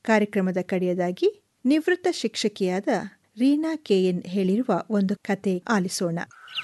ಕಾರ್ಯಕ್ರಮದ ಕಡೆಯದಾಗಿ ನಿವೃತ್ತ ಶಿಕ್ಷಕಿಯಾದ ರೀನಾ ಕೆಎನ್ ಹೇಳಿರುವ ಒಂದು ಕತೆ ಆಲಿಸೋಣ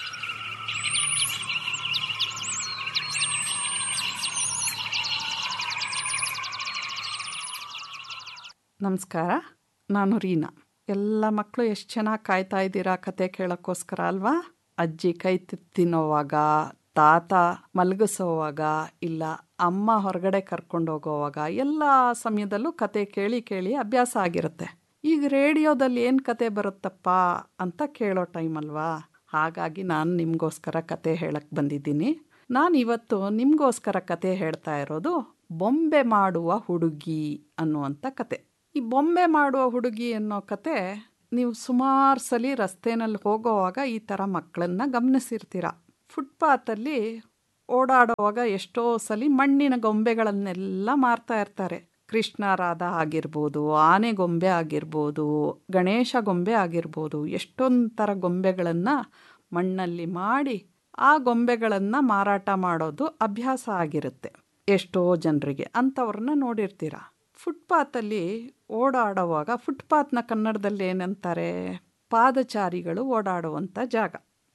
ನಮಸ್ಕಾರ ನಾನು ರೀನಾ ಎಲ್ಲ ಮಕ್ಕಳು ಎಷ್ಟು ಚೆನ್ನಾಗಿ ಕಾಯ್ತಾ ಇದ್ದೀರಾ ಕತೆ ಕೇಳೋಕ್ಕೋಸ್ಕರ ಅಲ್ವಾ ಅಜ್ಜಿ ಕೈ ತಿ- ತಿನ್ನೋವಾಗ ತಾತ ಮಲಗಿಸೋವಾಗ ಇಲ್ಲ ಅಮ್ಮ ಹೊರಗಡೆ ಕರ್ಕೊಂಡು ಹೋಗೋವಾಗ ಎಲ್ಲ ಸಮಯದಲ್ಲೂ ಕತೆ ಕೇಳಿ ಕೇಳಿ ಅಭ್ಯಾಸ ಆಗಿರುತ್ತೆ ಈಗ ರೇಡಿಯೋದಲ್ಲಿ ಏನು ಕತೆ ಬರುತ್ತಪ್ಪ ಅಂತ ಕೇಳೋ ಟೈಮ್ ಅಲ್ವಾ ಹಾಗಾಗಿ ನಾನು ನಿಮಗೋಸ್ಕರ ಕತೆ ಹೇಳಕ್ಕೆ ಬಂದಿದ್ದೀನಿ ನಾನು ಇವತ್ತು ನಿಮಗೋಸ್ಕರ ಕತೆ ಹೇಳ್ತಾ ಇರೋದು ಬೊಂಬೆ ಮಾಡುವ ಹುಡುಗಿ ಅನ್ನುವಂಥ ಕತೆ ಈ ಬೊಂಬೆ ಮಾಡುವ ಹುಡುಗಿ ಅನ್ನೋ ಕತೆ ನೀವು ಸುಮಾರು ಸಲ ರಸ್ತೆನಲ್ಲಿ ಹೋಗೋವಾಗ ಈ ಥರ ಮಕ್ಕಳನ್ನ ಗಮನಿಸಿರ್ತೀರ ಫುಟ್ಪಾತಲ್ಲಿ ಓಡಾಡುವಾಗ ಎಷ್ಟೋ ಸಲ ಮಣ್ಣಿನ ಗೊಂಬೆಗಳನ್ನೆಲ್ಲ ಮಾರ್ತಾ ಇರ್ತಾರೆ ಕೃಷ್ಣ ರಾಧ ಆಗಿರ್ಬೋದು ಆನೆ ಗೊಂಬೆ ಆಗಿರ್ಬೋದು ಗಣೇಶ ಗೊಂಬೆ ಆಗಿರ್ಬೋದು ಎಷ್ಟೊಂದು ಥರ ಗೊಂಬೆಗಳನ್ನು ಮಣ್ಣಲ್ಲಿ ಮಾಡಿ ಆ ಗೊಂಬೆಗಳನ್ನು ಮಾರಾಟ ಮಾಡೋದು ಅಭ್ಯಾಸ ಆಗಿರುತ್ತೆ ಎಷ್ಟೋ ಜನರಿಗೆ ಅಂಥವ್ರನ್ನ ನೋಡಿರ್ತೀರ ಫುಟ್ಪಾತಲ್ಲಿ ಓಡಾಡುವಾಗ ಫುಟ್ಪಾತ್ನ ಕನ್ನಡದಲ್ಲಿ ಏನಂತಾರೆ ಪಾದಚಾರಿಗಳು ಓಡಾಡುವಂಥ ಜಾಗ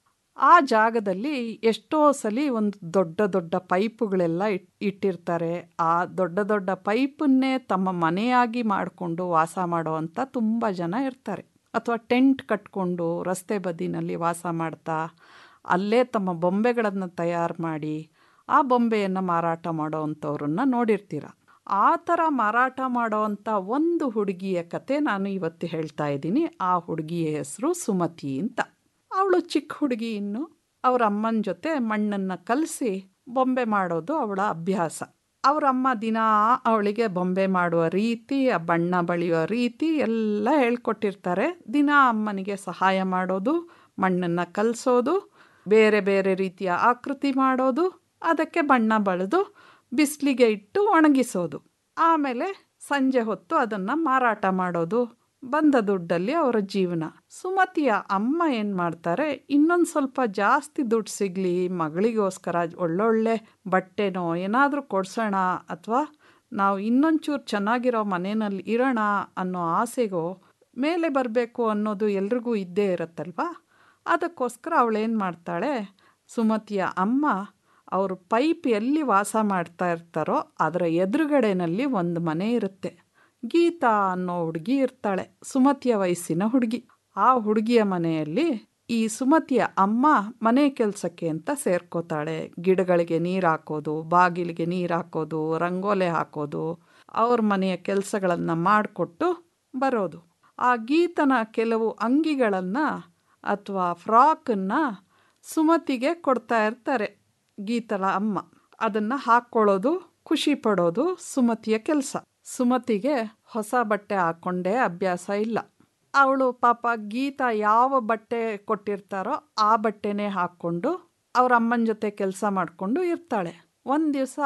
ಆ ಜಾಗದಲ್ಲಿ ಎಷ್ಟೋ ಸಲ ಒಂದು ದೊಡ್ಡ ದೊಡ್ಡ ಪೈಪುಗಳೆಲ್ಲ ಇಟ್ ಇಟ್ಟಿರ್ತಾರೆ ಆ ದೊಡ್ಡ ದೊಡ್ಡ ಪೈಪನ್ನೇ ತಮ್ಮ ಮನೆಯಾಗಿ ಮಾಡಿಕೊಂಡು ವಾಸ ಮಾಡುವಂಥ ತುಂಬ ಜನ ಇರ್ತಾರೆ ಅಥವಾ ಟೆಂಟ್ ಕಟ್ಕೊಂಡು ರಸ್ತೆ ಬದಿನಲ್ಲಿ ವಾಸ ಮಾಡ್ತಾ ಅಲ್ಲೇ ತಮ್ಮ ಬೊಂಬೆಗಳನ್ನು ತಯಾರು ಮಾಡಿ ಆ ಬೊಂಬೆಯನ್ನು ಮಾರಾಟ ಮಾಡೋವಂಥವ್ರನ್ನ ನೋಡಿರ್ತೀರ ಆ ಥರ ಮಾರಾಟ ಮಾಡೋವಂಥ ಒಂದು ಹುಡುಗಿಯ ಕತೆ ನಾನು ಇವತ್ತು ಹೇಳ್ತಾ ಇದ್ದೀನಿ ಆ ಹುಡುಗಿಯ ಹೆಸರು ಸುಮತಿ ಅಂತ ಅವಳು ಚಿಕ್ಕ ಹುಡುಗಿ ಇನ್ನು ಅವ್ರ ಅಮ್ಮನ ಜೊತೆ ಮಣ್ಣನ್ನು ಕಲಸಿ ಬೊಂಬೆ ಮಾಡೋದು ಅವಳ ಅಭ್ಯಾಸ ಅವ್ರ ಅಮ್ಮ ದಿನ ಅವಳಿಗೆ ಬೊಂಬೆ ಮಾಡುವ ರೀತಿ ಆ ಬಣ್ಣ ಬಳಿಯೋ ರೀತಿ ಎಲ್ಲ ಹೇಳ್ಕೊಟ್ಟಿರ್ತಾರೆ ದಿನ ಅಮ್ಮನಿಗೆ ಸಹಾಯ ಮಾಡೋದು ಮಣ್ಣನ್ನು ಕಲಸೋದು ಬೇರೆ ಬೇರೆ ರೀತಿಯ ಆಕೃತಿ ಮಾಡೋದು ಅದಕ್ಕೆ ಬಣ್ಣ ಬಳಿದು ಬಿಸಿಲಿಗೆ ಇಟ್ಟು ಒಣಗಿಸೋದು ಆಮೇಲೆ ಸಂಜೆ ಹೊತ್ತು ಅದನ್ನು ಮಾರಾಟ ಮಾಡೋದು ಬಂದ ದುಡ್ಡಲ್ಲಿ ಅವರ ಜೀವನ ಸುಮತಿಯ ಅಮ್ಮ ಏನು ಮಾಡ್ತಾರೆ ಇನ್ನೊಂದು ಸ್ವಲ್ಪ ಜಾಸ್ತಿ ದುಡ್ಡು ಸಿಗಲಿ ಮಗಳಿಗೋಸ್ಕರ ಒಳ್ಳೊಳ್ಳೆ ಬಟ್ಟೆನೋ ಏನಾದರೂ ಕೊಡ್ಸೋಣ ಅಥವಾ ನಾವು ಇನ್ನೊಂಚೂರು ಚೆನ್ನಾಗಿರೋ ಮನೆಯಲ್ಲಿ ಇರೋಣ ಅನ್ನೋ ಆಸೆಗೋ ಮೇಲೆ ಬರಬೇಕು ಅನ್ನೋದು ಎಲ್ರಿಗೂ ಇದ್ದೇ ಇರುತ್ತಲ್ವಾ ಅದಕ್ಕೋಸ್ಕರ ಅವಳೇನು ಮಾಡ್ತಾಳೆ ಸುಮತಿಯ ಅಮ್ಮ ಅವರು ಪೈಪ್ ಎಲ್ಲಿ ವಾಸ ಮಾಡ್ತಾ ಇರ್ತಾರೋ ಅದರ ಎದುರುಗಡೆನಲ್ಲಿ ಒಂದು ಮನೆ ಇರುತ್ತೆ ಗೀತಾ ಅನ್ನೋ ಹುಡುಗಿ ಇರ್ತಾಳೆ ಸುಮತಿಯ ವಯಸ್ಸಿನ ಹುಡುಗಿ ಆ ಹುಡುಗಿಯ ಮನೆಯಲ್ಲಿ ಈ ಸುಮತಿಯ ಅಮ್ಮ ಮನೆ ಕೆಲಸಕ್ಕೆ ಅಂತ ಸೇರ್ಕೋತಾಳೆ ಗಿಡಗಳಿಗೆ ನೀರು ಹಾಕೋದು ಬಾಗಿಲಿಗೆ ನೀರು ಹಾಕೋದು ರಂಗೋಲೆ ಹಾಕೋದು ಅವ್ರ ಮನೆಯ ಕೆಲಸಗಳನ್ನು ಮಾಡಿಕೊಟ್ಟು ಬರೋದು ಆ ಗೀತನ ಕೆಲವು ಅಂಗಿಗಳನ್ನು ಅಥವಾ ಫ್ರಾಕನ್ನು ಸುಮತಿಗೆ ಕೊಡ್ತಾ ಇರ್ತಾರೆ ಗೀತಳ ಅಮ್ಮ ಅದನ್ನು ಹಾಕ್ಕೊಳ್ಳೋದು ಖುಷಿ ಪಡೋದು ಸುಮತಿಯ ಕೆಲಸ ಸುಮತಿಗೆ ಹೊಸ ಬಟ್ಟೆ ಹಾಕ್ಕೊಂಡೇ ಅಭ್ಯಾಸ ಇಲ್ಲ ಅವಳು ಪಾಪ ಗೀತ ಯಾವ ಬಟ್ಟೆ ಕೊಟ್ಟಿರ್ತಾರೋ ಆ ಬಟ್ಟೆನೇ ಹಾಕ್ಕೊಂಡು ಅವ್ರ ಅಮ್ಮನ ಜೊತೆ ಕೆಲಸ ಮಾಡಿಕೊಂಡು ಇರ್ತಾಳೆ ಒಂದು ದಿವಸ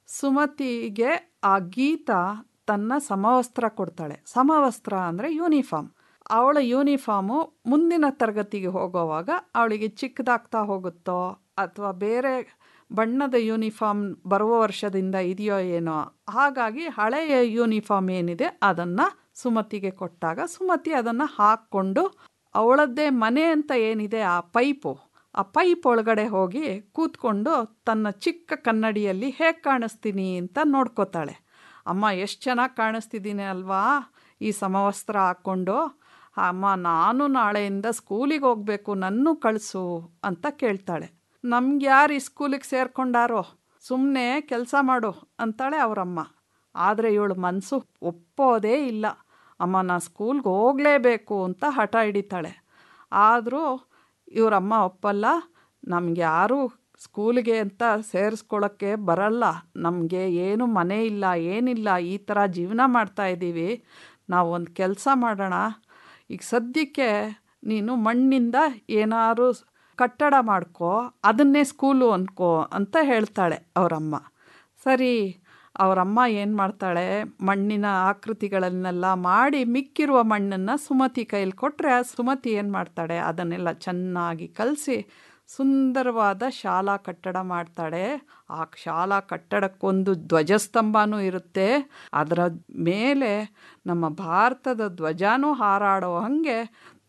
ಸುಮತಿಗೆ ಆ ಗೀತ ತನ್ನ ಸಮವಸ್ತ್ರ ಕೊಡ್ತಾಳೆ ಸಮವಸ್ತ್ರ ಅಂದರೆ ಯೂನಿಫಾರ್ಮ್ ಅವಳ ಯೂನಿಫಾರ್ಮು ಮುಂದಿನ ತರಗತಿಗೆ ಹೋಗೋವಾಗ ಅವಳಿಗೆ ಚಿಕ್ಕದಾಗ್ತಾ ಹೋಗುತ್ತೋ ಅಥವಾ ಬೇರೆ ಬಣ್ಣದ ಯೂನಿಫಾರ್ಮ್ ಬರುವ ವರ್ಷದಿಂದ ಇದೆಯೋ ಏನೋ ಹಾಗಾಗಿ ಹಳೆಯ ಯೂನಿಫಾರ್ಮ್ ಏನಿದೆ ಅದನ್ನು ಸುಮತಿಗೆ ಕೊಟ್ಟಾಗ ಸುಮತಿ ಅದನ್ನು ಹಾಕ್ಕೊಂಡು ಅವಳದ್ದೇ ಮನೆ ಅಂತ ಏನಿದೆ ಆ ಪೈಪು ಆ ಪೈಪ್ ಒಳಗಡೆ ಹೋಗಿ ಕೂತ್ಕೊಂಡು ತನ್ನ ಚಿಕ್ಕ ಕನ್ನಡಿಯಲ್ಲಿ ಹೇಗೆ ಕಾಣಿಸ್ತೀನಿ ಅಂತ ನೋಡ್ಕೋತಾಳೆ ಅಮ್ಮ ಎಷ್ಟು ಚೆನ್ನಾಗಿ ಕಾಣಿಸ್ತಿದ್ದೀನಿ ಅಲ್ವಾ ಈ ಸಮವಸ್ತ್ರ ಹಾಕ್ಕೊಂಡು ಅಮ್ಮ ನಾನು ನಾಳೆಯಿಂದ ಸ್ಕೂಲಿಗೆ ಹೋಗಬೇಕು ನನ್ನೂ ಕಳಿಸು ಅಂತ ಕೇಳ್ತಾಳೆ ನಮ್ಗೆ ಯಾರು ಈ ಸ್ಕೂಲಿಗೆ ಸೇರ್ಕೊಂಡಾರೋ ಸುಮ್ಮನೆ ಕೆಲಸ ಮಾಡು ಅಂತಾಳೆ ಅವರಮ್ಮ ಆದರೆ ಇವಳು ಮನಸ್ಸು ಒಪ್ಪೋದೇ ಇಲ್ಲ ಅಮ್ಮ ನಾ ಸ್ಕೂಲ್ಗೆ ಹೋಗಲೇಬೇಕು ಅಂತ ಹಠ ಹಿಡಿತಾಳೆ ಆದರೂ ಇವರಮ್ಮ ಒಪ್ಪಲ್ಲ ನಮ್ಗೆ ಯಾರೂ ಸ್ಕೂಲಿಗೆ ಅಂತ ಸೇರಿಸ್ಕೊಳ್ಳೋಕ್ಕೆ ಬರಲ್ಲ ನಮಗೆ ಏನು ಮನೆ ಇಲ್ಲ ಏನಿಲ್ಲ ಈ ಥರ ಜೀವನ ಮಾಡ್ತಾ ಇದ್ದೀವಿ ನಾವು ಒಂದು ಕೆಲಸ ಮಾಡೋಣ ಈಗ ಸದ್ಯಕ್ಕೆ ನೀನು ಮಣ್ಣಿಂದ ಏನಾದ್ರು ಕಟ್ಟಡ ಮಾಡ್ಕೋ ಅದನ್ನೇ ಸ್ಕೂಲು ಅನ್ಕೋ ಅಂತ ಹೇಳ್ತಾಳೆ ಅವರಮ್ಮ ಸರಿ ಅವರಮ್ಮ ಏನು ಮಾಡ್ತಾಳೆ ಮಣ್ಣಿನ ಆಕೃತಿಗಳನ್ನೆಲ್ಲ ಮಾಡಿ ಮಿಕ್ಕಿರುವ ಮಣ್ಣನ್ನು ಸುಮತಿ ಕೈಲಿ ಕೊಟ್ಟರೆ ಸುಮತಿ ಏನು ಮಾಡ್ತಾಳೆ ಅದನ್ನೆಲ್ಲ ಚೆನ್ನಾಗಿ ಕಲಸಿ ಸುಂದರವಾದ ಶಾಲಾ ಕಟ್ಟಡ ಮಾಡ್ತಾಳೆ ಆ ಶಾಲಾ ಕಟ್ಟಡಕ್ಕೊಂದು ಧ್ವಜಸ್ತಂಭನೂ ಇರುತ್ತೆ ಅದರ ಮೇಲೆ ನಮ್ಮ ಭಾರತದ ಧ್ವಜನೂ ಹಾರಾಡೋ ಹಾಗೆ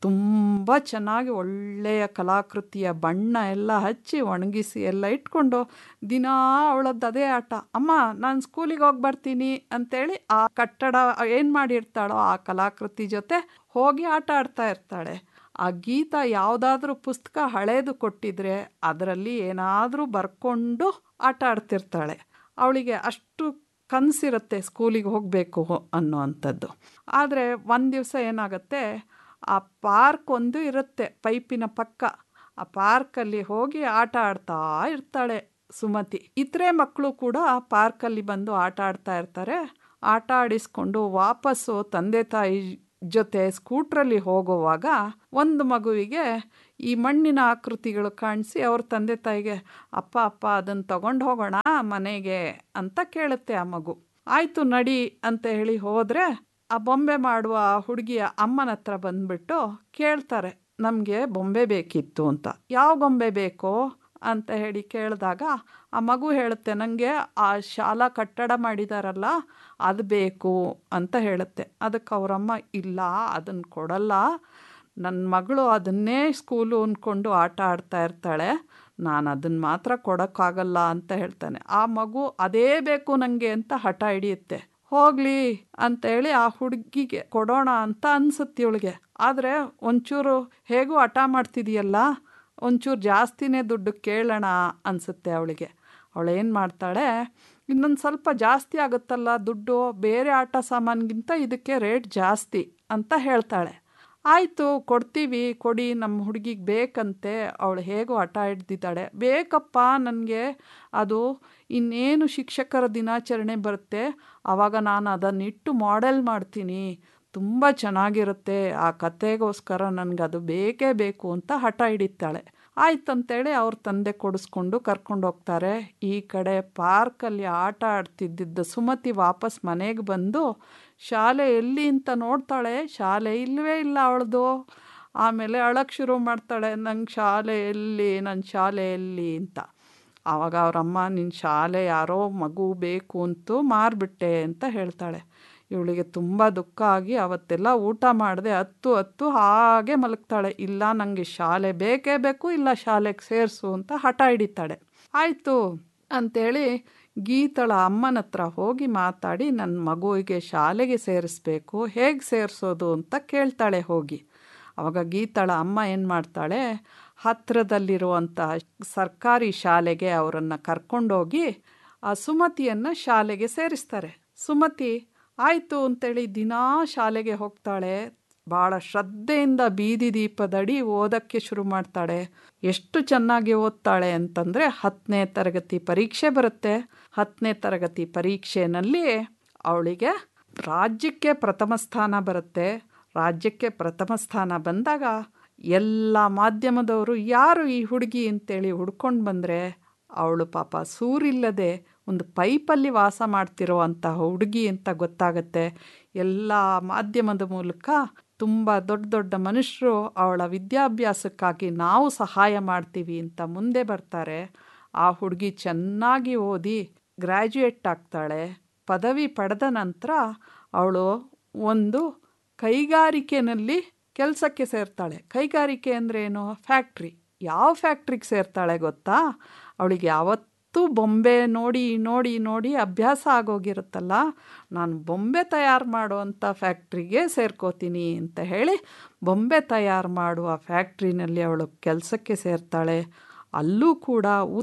ತುಂಬ ಚೆನ್ನಾಗಿ ಒಳ್ಳೆಯ ಕಲಾಕೃತಿಯ ಬಣ್ಣ ಎಲ್ಲ ಹಚ್ಚಿ ಒಣಗಿಸಿ ಎಲ್ಲ ಇಟ್ಕೊಂಡು ದಿನಾ ಅವಳದ್ದು ಅದೇ ಆಟ ಅಮ್ಮ ನಾನು ಸ್ಕೂಲಿಗೆ ಹೋಗಿ ಬರ್ತೀನಿ ಅಂತೇಳಿ ಆ ಕಟ್ಟಡ ಏನು ಮಾಡಿರ್ತಾಳೋ ಆ ಕಲಾಕೃತಿ ಜೊತೆ ಹೋಗಿ ಆಟ ಆಡ್ತಾ ಇರ್ತಾಳೆ ಆ ಗೀತ ಯಾವುದಾದ್ರೂ ಪುಸ್ತಕ ಹಳೇದು ಕೊಟ್ಟಿದ್ರೆ ಅದರಲ್ಲಿ ಏನಾದರೂ ಬರ್ಕೊಂಡು ಆಟ ಆಡ್ತಿರ್ತಾಳೆ ಅವಳಿಗೆ ಅಷ್ಟು ಕನಸಿರುತ್ತೆ ಸ್ಕೂಲಿಗೆ ಹೋಗಬೇಕು ಅನ್ನೋ ಅಂಥದ್ದು ಆದರೆ ಒಂದು ದಿವಸ ಏನಾಗುತ್ತೆ ಆ ಪಾರ್ಕ್ ಒಂದು ಇರುತ್ತೆ ಪೈಪಿನ ಪಕ್ಕ ಆ ಪಾರ್ಕಲ್ಲಿ ಹೋಗಿ ಆಟ ಆಡ್ತಾ ಇರ್ತಾಳೆ ಸುಮತಿ ಇತರೆ ಮಕ್ಕಳು ಕೂಡ ಪಾರ್ಕಲ್ಲಿ ಬಂದು ಆಟ ಆಡ್ತಾ ಇರ್ತಾರೆ ಆಟ ಆಡಿಸ್ಕೊಂಡು ವಾಪಸ್ಸು ತಂದೆ ತಾಯಿ ಜೊತೆ ಸ್ಕೂಟ್ರಲ್ಲಿ ಹೋಗುವಾಗ ಒಂದು ಮಗುವಿಗೆ ಈ ಮಣ್ಣಿನ ಆಕೃತಿಗಳು ಕಾಣಿಸಿ ಅವ್ರ ತಂದೆ ತಾಯಿಗೆ ಅಪ್ಪ ಅಪ್ಪ ಅದನ್ನು ತಗೊಂಡು ಹೋಗೋಣ ಮನೆಗೆ ಅಂತ ಕೇಳುತ್ತೆ ಆ ಮಗು ಆಯಿತು ನಡಿ ಅಂತ ಹೇಳಿ ಹೋದರೆ ಆ ಬೊಂಬೆ ಮಾಡುವ ಹುಡುಗಿಯ ಅಮ್ಮನ ಹತ್ರ ಬಂದ್ಬಿಟ್ಟು ಕೇಳ್ತಾರೆ ನಮಗೆ ಬೊಂಬೆ ಬೇಕಿತ್ತು ಅಂತ ಯಾವ ಗೊಂಬೆ ಬೇಕೋ ಅಂತ ಹೇಳಿ ಕೇಳಿದಾಗ ಆ ಮಗು ಹೇಳುತ್ತೆ ನನಗೆ ಆ ಶಾಲಾ ಕಟ್ಟಡ ಮಾಡಿದಾರಲ್ಲ ಅದು ಬೇಕು ಅಂತ ಹೇಳುತ್ತೆ ಅದಕ್ಕೆ ಅವರಮ್ಮ ಇಲ್ಲ ಅದನ್ನು ಕೊಡಲ್ಲ ನನ್ನ ಮಗಳು ಅದನ್ನೇ ಸ್ಕೂಲು ಅಂದ್ಕೊಂಡು ಆಟ ಆಡ್ತಾ ಇರ್ತಾಳೆ ನಾನು ಅದನ್ನು ಮಾತ್ರ ಕೊಡೋಕ್ಕಾಗಲ್ಲ ಅಂತ ಹೇಳ್ತಾನೆ ಆ ಮಗು ಅದೇ ಬೇಕು ನನಗೆ ಅಂತ ಹಠ ಹಿಡಿಯುತ್ತೆ ಹೋಗಲಿ ಅಂತೇಳಿ ಆ ಹುಡುಗಿಗೆ ಕೊಡೋಣ ಅಂತ ಅನ್ಸುತ್ತೆ ಇವಳಿಗೆ ಆದರೆ ಒಂಚೂರು ಹೇಗೂ ಹಠ ಮಾಡ್ತಿದೆಯಲ್ಲ ಒಂಚೂರು ಜಾಸ್ತಿನೇ ದುಡ್ಡು ಕೇಳೋಣ ಅನಿಸುತ್ತೆ ಅವಳಿಗೆ ಅವಳೇನು ಮಾಡ್ತಾಳೆ ಇನ್ನೊಂದು ಸ್ವಲ್ಪ ಜಾಸ್ತಿ ಆಗುತ್ತಲ್ಲ ದುಡ್ಡು ಬೇರೆ ಆಟ ಸಾಮಾನಿಗಿಂತ ಇದಕ್ಕೆ ರೇಟ್ ಜಾಸ್ತಿ ಅಂತ ಹೇಳ್ತಾಳೆ ಆಯಿತು ಕೊಡ್ತೀವಿ ಕೊಡಿ ನಮ್ಮ ಹುಡುಗಿಗೆ ಬೇಕಂತೆ ಅವಳು ಹೇಗೋ ಹಠ ಹಿಡ್ದಿದ್ದಾಳೆ ಬೇಕಪ್ಪ ನನಗೆ ಅದು ಇನ್ನೇನು ಶಿಕ್ಷಕರ ದಿನಾಚರಣೆ ಬರುತ್ತೆ ಆವಾಗ ನಾನು ಅದನ್ನು ಇಟ್ಟು ಮಾಡೆಲ್ ಮಾಡ್ತೀನಿ ತುಂಬ ಚೆನ್ನಾಗಿರುತ್ತೆ ಆ ಕತೆಗೋಸ್ಕರ ನನಗೆ ಅದು ಬೇಕೇ ಬೇಕು ಅಂತ ಹಠ ಹಿಡಿತಾಳೆ ಆಯ್ತಂತೇಳಿ ಅವ್ರ ತಂದೆ ಕೊಡಿಸ್ಕೊಂಡು ಕರ್ಕೊಂಡು ಹೋಗ್ತಾರೆ ಈ ಕಡೆ ಪಾರ್ಕಲ್ಲಿ ಆಟ ಆಡ್ತಿದ್ದಿದ್ದ ಸುಮತಿ ವಾಪಸ್ ಮನೆಗೆ ಬಂದು ಶಾಲೆ ಎಲ್ಲಿ ಅಂತ ನೋಡ್ತಾಳೆ ಶಾಲೆ ಇಲ್ಲವೇ ಇಲ್ಲ ಅವಳದು ಆಮೇಲೆ ಅಳಕ್ಕೆ ಶುರು ಮಾಡ್ತಾಳೆ ನಂಗೆ ಶಾಲೆ ಎಲ್ಲಿ ನನ್ನ ಶಾಲೆ ಎಲ್ಲಿ ಅಂತ ಆವಾಗ ಅವರಮ್ಮ ನಿನ್ನ ಶಾಲೆ ಯಾರೋ ಮಗು ಬೇಕು ಅಂತೂ ಮಾರಿಬಿಟ್ಟೆ ಅಂತ ಹೇಳ್ತಾಳೆ ಇವಳಿಗೆ ತುಂಬ ದುಃಖ ಆಗಿ ಅವತ್ತೆಲ್ಲ ಊಟ ಮಾಡದೆ ಹತ್ತು ಹತ್ತು ಹಾಗೆ ಮಲಗ್ತಾಳೆ ಇಲ್ಲ ನನಗೆ ಶಾಲೆ ಬೇಕೇ ಬೇಕು ಇಲ್ಲ ಶಾಲೆಗೆ ಸೇರಿಸು ಅಂತ ಹಠ ಹಿಡಿತಾಳೆ ಆಯಿತು ಅಂಥೇಳಿ ಗೀತಳ ಅಮ್ಮನ ಹತ್ರ ಹೋಗಿ ಮಾತಾಡಿ ನನ್ನ ಮಗುವಿಗೆ ಶಾಲೆಗೆ ಸೇರಿಸ್ಬೇಕು ಹೇಗೆ ಸೇರಿಸೋದು ಅಂತ ಕೇಳ್ತಾಳೆ ಹೋಗಿ ಅವಾಗ ಗೀತಳ ಅಮ್ಮ ಏನು ಮಾಡ್ತಾಳೆ ಹತ್ತಿರದಲ್ಲಿರುವಂಥ ಸರ್ಕಾರಿ ಶಾಲೆಗೆ ಅವರನ್ನು ಕರ್ಕೊಂಡೋಗಿ ಆ ಸುಮತಿಯನ್ನು ಶಾಲೆಗೆ ಸೇರಿಸ್ತಾರೆ ಸುಮತಿ ಆಯಿತು ಅಂತೇಳಿ ದಿನಾ ಶಾಲೆಗೆ ಹೋಗ್ತಾಳೆ ಭಾಳ ಶ್ರದ್ಧೆಯಿಂದ ಬೀದಿ ದೀಪದಡಿ ಓದೋಕ್ಕೆ ಶುರು ಮಾಡ್ತಾಳೆ ಎಷ್ಟು ಚೆನ್ನಾಗಿ ಓದ್ತಾಳೆ ಅಂತಂದರೆ ಹತ್ತನೇ ತರಗತಿ ಪರೀಕ್ಷೆ ಬರುತ್ತೆ ಹತ್ತನೇ ತರಗತಿ ಪರೀಕ್ಷೆನಲ್ಲಿ ಅವಳಿಗೆ ರಾಜ್ಯಕ್ಕೆ ಪ್ರಥಮ ಸ್ಥಾನ ಬರುತ್ತೆ ರಾಜ್ಯಕ್ಕೆ ಪ್ರಥಮ ಸ್ಥಾನ ಬಂದಾಗ ಎಲ್ಲ ಮಾಧ್ಯಮದವರು ಯಾರು ಈ ಹುಡುಗಿ ಅಂತೇಳಿ ಹುಡ್ಕೊಂಡು ಬಂದರೆ ಅವಳು ಪಾಪ ಸೂರಿಲ್ಲದೆ ಒಂದು ಪೈಪಲ್ಲಿ ವಾಸ ಮಾಡ್ತಿರೋ ಅಂತಹ ಹುಡುಗಿ ಅಂತ ಗೊತ್ತಾಗತ್ತೆ ಎಲ್ಲ ಮಾಧ್ಯಮದ ಮೂಲಕ ತುಂಬ ದೊಡ್ಡ ದೊಡ್ಡ ಮನುಷ್ಯರು ಅವಳ ವಿದ್ಯಾಭ್ಯಾಸಕ್ಕಾಗಿ ನಾವು ಸಹಾಯ ಮಾಡ್ತೀವಿ ಅಂತ ಮುಂದೆ ಬರ್ತಾರೆ ಆ ಹುಡುಗಿ ಚೆನ್ನಾಗಿ ಓದಿ ಗ್ರ್ಯಾಜುಯೇಟ್ ಆಗ್ತಾಳೆ ಪದವಿ ಪಡೆದ ನಂತರ ಅವಳು ಒಂದು ಕೈಗಾರಿಕೆನಲ್ಲಿ ಕೆಲಸಕ್ಕೆ ಸೇರ್ತಾಳೆ ಕೈಗಾರಿಕೆ ಅಂದರೆ ಏನು ಫ್ಯಾಕ್ಟ್ರಿ ಯಾವ ಫ್ಯಾಕ್ಟ್ರಿಗೆ ಸೇರ್ತಾಳೆ ಗೊತ್ತಾ ಅವಳಿಗೆ ಯಾವತ್ತೂ ಬೊಂಬೆ ನೋಡಿ ನೋಡಿ ನೋಡಿ ಅಭ್ಯಾಸ ಆಗೋಗಿರುತ್ತಲ್ಲ ನಾನು ಬೊಂಬೆ ತಯಾರು ಮಾಡುವಂಥ ಫ್ಯಾಕ್ಟ್ರಿಗೆ ಸೇರ್ಕೋತೀನಿ ಅಂತ ಹೇಳಿ ಬೊಂಬೆ ತಯಾರು ಮಾಡುವ ಫ್ಯಾಕ್ಟ್ರಿನಲ್ಲಿ ಅವಳು ಕೆಲಸಕ್ಕೆ ಸೇರ್ತಾಳೆ ಅಲ್ಲೂ ಕೂಡ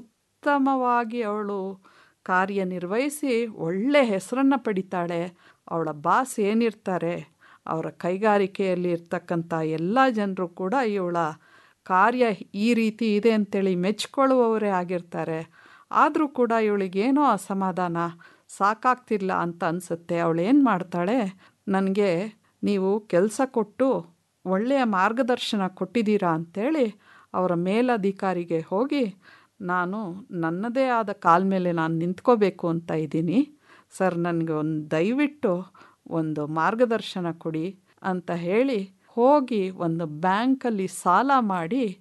ಉತ್ತಮವಾಗಿ ಅವಳು ಕಾರ್ಯನಿರ್ವಹಿಸಿ ಒಳ್ಳೆ ಹೆಸರನ್ನು ಪಡಿತಾಳೆ ಅವಳ ಬಾಸ್ ಏನಿರ್ತಾರೆ ಅವರ ಕೈಗಾರಿಕೆಯಲ್ಲಿ ಇರ್ತಕ್ಕಂಥ ಎಲ್ಲ ಜನರು ಕೂಡ ಇವಳ ಕಾರ್ಯ ಈ ರೀತಿ ಇದೆ ಅಂತೇಳಿ ಮೆಚ್ಕೊಳ್ಳುವವರೇ ಆಗಿರ್ತಾರೆ ಆದರೂ ಕೂಡ ಇವಳಿಗೇನೋ ಅಸಮಾಧಾನ ಸಾಕಾಗ್ತಿಲ್ಲ ಅಂತ ಅನಿಸುತ್ತೆ ಅವಳು ಏನು ಮಾಡ್ತಾಳೆ ನನಗೆ ನೀವು ಕೆಲಸ ಕೊಟ್ಟು ಒಳ್ಳೆಯ ಮಾರ್ಗದರ್ಶನ ಕೊಟ್ಟಿದ್ದೀರಾ ಅಂಥೇಳಿ ಅವರ ಮೇಲಧಿಕಾರಿಗೆ ಹೋಗಿ ನಾನು ನನ್ನದೇ ಆದ ಕಾಲ ಮೇಲೆ ನಾನು ನಿಂತ್ಕೋಬೇಕು ಅಂತ ಇದ್ದೀನಿ ಸರ್ ನನಗೆ ಒಂದು ದಯವಿಟ್ಟು ಒಂದು ಮಾರ್ಗದರ್ಶನ ಕೊಡಿ ಅಂತ ಹೇಳಿ ಹೋಗಿ ಒಂದು ಬ್ಯಾಂಕಲ್ಲಿ ಸಾಲ ಮಾಡಿ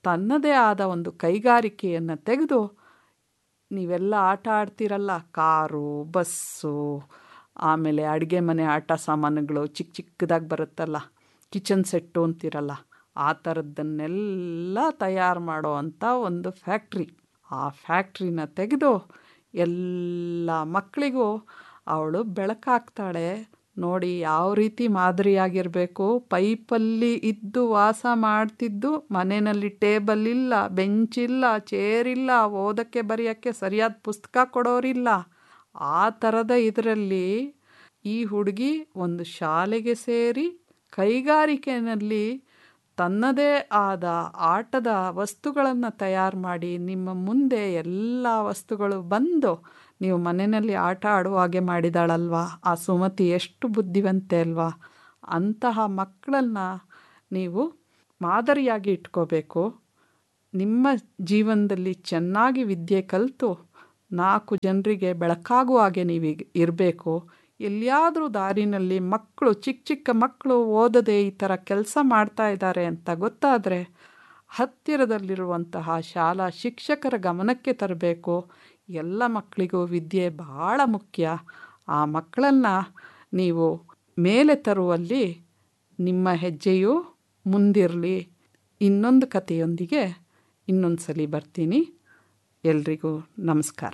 ತನ್ನದೇ ಆದ ಒಂದು ಕೈಗಾರಿಕೆಯನ್ನು ತೆಗೆದು ನೀವೆಲ್ಲ ಆಟ ಆಡ್ತಿರಲ್ಲ ಕಾರು ಬಸ್ಸು ಆಮೇಲೆ ಅಡುಗೆ ಮನೆ ಆಟ ಸಾಮಾನುಗಳು ಚಿಕ್ಕ ಚಿಕ್ಕದಾಗಿ ಬರುತ್ತಲ್ಲ ಕಿಚನ್ ಸೆಟ್ಟು ಅಂತಿರಲ್ಲ ಆ ಥರದ್ದನ್ನೆಲ್ಲ ತಯಾರು ಮಾಡೋ ಅಂಥ ಒಂದು ಫ್ಯಾಕ್ಟ್ರಿ ಆ ಫ್ಯಾಕ್ಟ್ರಿನ ತೆಗೆದು ಎಲ್ಲ ಮಕ್ಕಳಿಗೂ ಅವಳು ಬೆಳಕಾಗ್ತಾಳೆ ನೋಡಿ ಯಾವ ರೀತಿ ಮಾದರಿಯಾಗಿರಬೇಕು ಪೈಪಲ್ಲಿ ಇದ್ದು ವಾಸ ಮಾಡ್ತಿದ್ದು ಮನೆಯಲ್ಲಿ ಟೇಬಲ್ ಇಲ್ಲ ಬೆಂಚ್ ಇಲ್ಲ ಚೇರ್ ಇಲ್ಲ ಓದೋಕ್ಕೆ ಬರೆಯೋಕ್ಕೆ ಸರಿಯಾದ ಪುಸ್ತಕ ಕೊಡೋರಿಲ್ಲ ಆ ಥರದ ಇದರಲ್ಲಿ ಈ ಹುಡುಗಿ ಒಂದು ಶಾಲೆಗೆ ಸೇರಿ ಕೈಗಾರಿಕೆಯಲ್ಲಿ ತನ್ನದೇ ಆದ ಆಟದ ವಸ್ತುಗಳನ್ನು ತಯಾರು ಮಾಡಿ ನಿಮ್ಮ ಮುಂದೆ ಎಲ್ಲ ವಸ್ತುಗಳು ಬಂದು ನೀವು ಮನೆಯಲ್ಲಿ ಆಟ ಆಡುವ ಹಾಗೆ ಮಾಡಿದಾಳಲ್ವಾ ಆ ಸುಮತಿ ಎಷ್ಟು ಬುದ್ಧಿವಂತೆ ಅಲ್ವಾ ಅಂತಹ ಮಕ್ಕಳನ್ನು ನೀವು ಮಾದರಿಯಾಗಿ ಇಟ್ಕೋಬೇಕು ನಿಮ್ಮ ಜೀವನದಲ್ಲಿ ಚೆನ್ನಾಗಿ ವಿದ್ಯೆ ಕಲಿತು ನಾಲ್ಕು ಜನರಿಗೆ ಬೆಳಕಾಗುವ ಹಾಗೆ ನೀವು ಇರಬೇಕು ಎಲ್ಲಿಯಾದರೂ ದಾರಿನಲ್ಲಿ ಮಕ್ಕಳು ಚಿಕ್ಕ ಚಿಕ್ಕ ಮಕ್ಕಳು ಓದದೆ ಈ ಥರ ಕೆಲಸ ಮಾಡ್ತಾ ಇದ್ದಾರೆ ಅಂತ ಗೊತ್ತಾದರೆ ಹತ್ತಿರದಲ್ಲಿರುವಂತಹ ಶಾಲಾ ಶಿಕ್ಷಕರ ಗಮನಕ್ಕೆ ತರಬೇಕು ಎಲ್ಲ ಮಕ್ಕಳಿಗೂ ವಿದ್ಯೆ ಭಾಳ ಮುಖ್ಯ ಆ ಮಕ್ಕಳನ್ನು ನೀವು ಮೇಲೆ ತರುವಲ್ಲಿ ನಿಮ್ಮ ಹೆಜ್ಜೆಯು ಮುಂದಿರಲಿ ಇನ್ನೊಂದು ಕಥೆಯೊಂದಿಗೆ ಇನ್ನೊಂದು ಸಲ ಬರ್ತೀನಿ ಎಲ್ರಿಗೂ ನಮಸ್ಕಾರ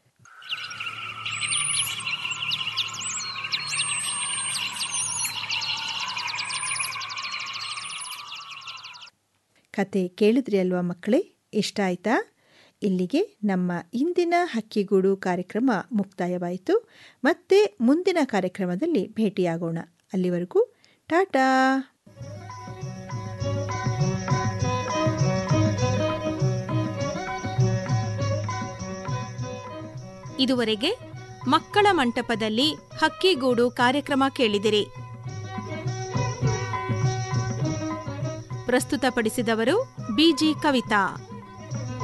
ಕತೆ ಕೇಳಿದ್ರಿ ಅಲ್ವಾ ಮಕ್ಕಳೇ ಇಷ್ಟ ಆಯ್ತಾ ಇಲ್ಲಿಗೆ ನಮ್ಮ ಇಂದಿನ ಹಕ್ಕಿಗೂಡು ಕಾರ್ಯಕ್ರಮ ಮುಕ್ತಾಯವಾಯಿತು ಮತ್ತೆ ಮುಂದಿನ ಕಾರ್ಯಕ್ರಮದಲ್ಲಿ ಭೇಟಿಯಾಗೋಣ ಅಲ್ಲಿವರೆಗೂ ಟಾಟಾ ಇದುವರೆಗೆ ಮಕ್ಕಳ ಮಂಟಪದಲ್ಲಿ ಹಕ್ಕಿಗೂಡು ಕಾರ್ಯಕ್ರಮ ಕೇಳಿದಿರಿ ಪ್ರಸ್ತುತಪಡಿಸಿದವರು ಬಿಜಿ ಕವಿತಾ